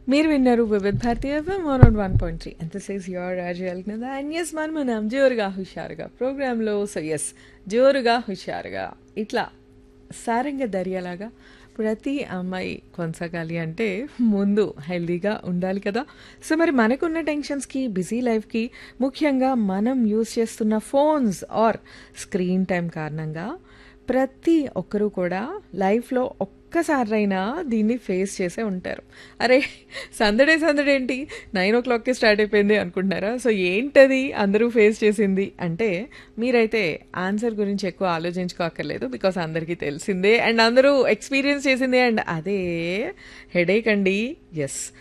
మీరు విన్నారు Vividh Bharati FM one one point three అంత సేస్ యువర్ రాజువల్ కదా అండ్ ఎస్ మనం మనం జోరుగా హుషారుగా ప్రోగ్రాంలో సో ఎస్ జోరుగా హుషారుగా ఇట్లా సారంగ దర్యాలాగా ప్రతి అమ్మాయి కొనసాగాలి అంటే ముందు హెల్దీగా ఉండాలి కదా సో మరి మనకున్న టెన్షన్స్కి బిజీ లైఫ్కి ముఖ్యంగా మనం యూస్ చేస్తున్న ఫోన్స్ ఆర్ స్క్రీన్ టైం కారణంగా ప్రతి ఒక్కరూ కూడా లైఫ్లో ఒక్కసారైనా దీన్ని ఫేస్ చేసే ఉంటారు అరే సందడే సందడే ఏంటి నైన్ ఓ క్లాక్కి స్టార్ట్ అయిపోయింది అనుకుంటున్నారా సో ఏంటది అందరూ ఫేస్ చేసింది అంటే మీరైతే ఆన్సర్ గురించి ఎక్కువ ఆలోచించుకోక్కర్లేదు బికాస్ అందరికీ తెలిసిందే అండ్ అందరూ ఎక్స్పీరియన్స్ చేసిందే అండ్ అదే హెడేక్ అండి ఎస్